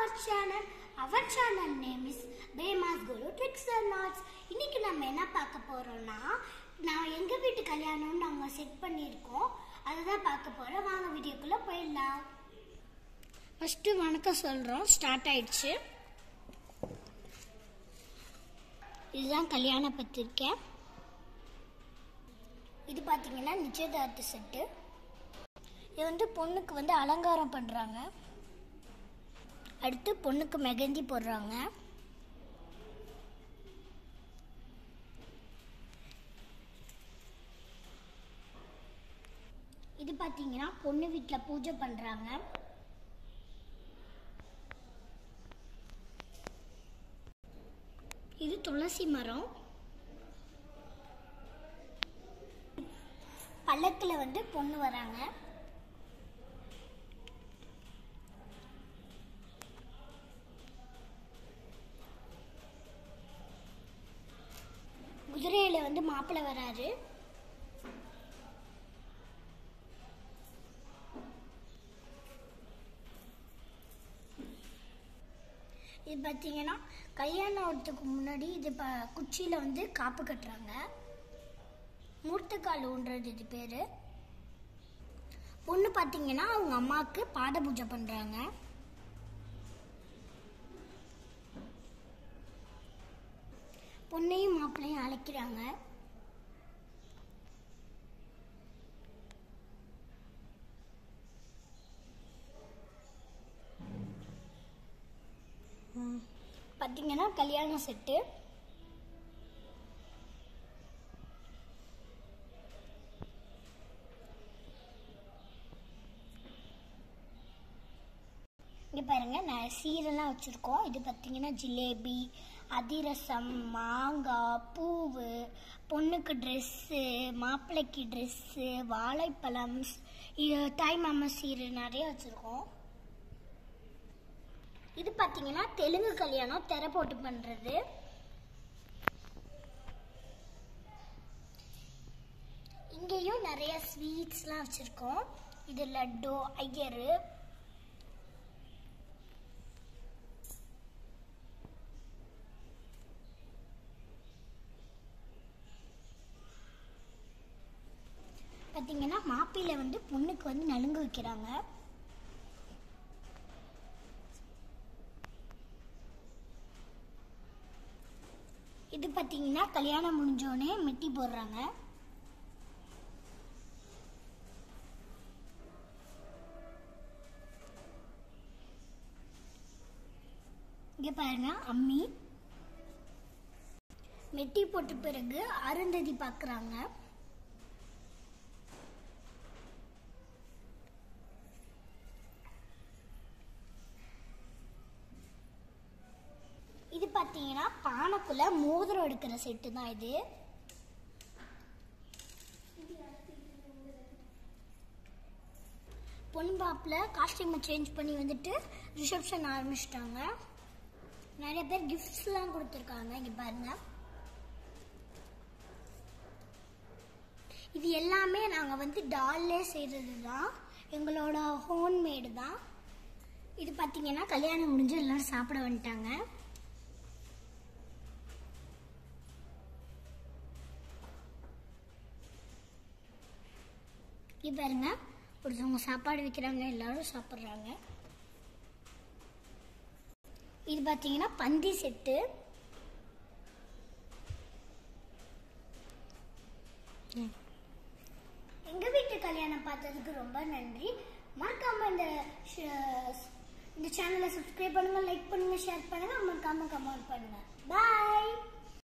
our channel. Our channel name is Bemas Guru Tricks and Knots. இன்னைக்கு நம்ம என்ன பார்க்க போறோம்னா நான் எங்க வீட்டு கல்யாணம்னு நாங்க செட் பண்ணியிருக்கோம் அதை தான் பார்க்க போறோம் வாங்க வீடியோக்குள்ள போயிடலாம் ஃபர்ஸ்ட் வணக்கம் சொல்றோம் ஸ்டார்ட் ஆயிடுச்சு இதுதான் கல்யாண பத்திரிக்கை இது பார்த்தீங்கன்னா நிச்சயதார்த்த செட்டு இது வந்து பொண்ணுக்கு வந்து அலங்காரம் பண்ணுறாங்க அடுத்து பொண்ணுக்கு மெகந்தி போடுறாங்க இது பார்த்தீங்கன்னா பொண்ணு வீட்டில் பூஜை பண்ணுறாங்க இது துளசி மரம் பல்லக்கில் வந்து பொண்ணு வராங்க குதிரையில வந்து மாப்பிள்ளை வராரு இது பார்த்தீங்கன்னா கல்யாணம் ஆகிறதுக்கு முன்னாடி இது ப குச்சியில் வந்து காப்பு கட்டுறாங்க மூர்த்தக்கால் ஊன்றது இது பேர் பொண்ணு பார்த்தீங்கன்னா அவங்க அம்மாவுக்கு பாத பூஜை பண்ணுறாங்க பொண்ணையும் மாப்பிள்ளையும் அழைக்கிறாங்க பார்த்தீங்கன்னா கல்யாண செட்டு இங்கே பாருங்க நான் சீரெல்லாம் வச்சுருக்கோம் இது பார்த்தீங்கன்னா ஜிலேபி அதிரசம் மாங்காய் பூவு பொண்ணுக்கு ட்ரெஸ்ஸு மாப்பிள்ளைக்கு ட்ரெஸ்ஸு வாழைப்பழம் இது தாய் மாமா சீரு நிறைய வச்சுருக்கோம் இது பார்த்தீங்கன்னா தெலுங்கு கல்யாணம் திரை போட்டு பண்ணுறது இங்கேயும் நிறைய ஸ்வீட்ஸ்லாம் வச்சுருக்கோம் இது லட்டு ஐயரு பார்த்தீங்கன்னா மாப்பிள்ளை வந்து பொண்ணுக்கு வந்து நலுங்கு வைக்கிறாங்க இது பார்த்தீங்கன்னா கல்யாணம் முடிஞ்சோடனே மெட்டி போடுறாங்க இங்க பாருங்க அம்மி மெட்டி போட்ட பிறகு அருந்ததி பார்க்குறாங்க இது பார்த்தீங்கன்னா பானைக்குள்ள மோதிரம் எடுக்கிற செட்டு தான் இது பொன் பாப்பில் காஸ்டியூமை சேஞ்ச் பண்ணி வந்துட்டு ரிசப்ஷன் ஆரம்பிச்சிட்டாங்க நிறைய பேர் கிஃப்ட்ஸ்லாம் கொடுத்துருக்காங்க இங்கே பாருங்க இது எல்லாமே நாங்கள் வந்து டால்லே செய்கிறது தான் எங்களோட ஹோம்மேடு தான் இது பார்த்தீங்கன்னா கல்யாணம் முடிஞ்சு எல்லாரும் சாப்பிட வந்துட்டாங்க இது பாருங்க ஒருத்தவங்க சாப்பாடு வைக்கிறாங்க எல்லாரும் சாப்பிட்றாங்க இது பார்த்தீங்கன்னா பந்தி செட்டு எங்க வீட்டு கல்யாணம் பார்த்ததுக்கு ரொம்ப நன்றி மறக்காம இந்த ஷ- இந்த சேனலை சப்ஸ்கிரைப் பண்ணுங்க லைக் பண்ணுங்க ஷேர் பண்ணுங்க மறக்காம கமெண்ட் பண்ணுங்க பாய்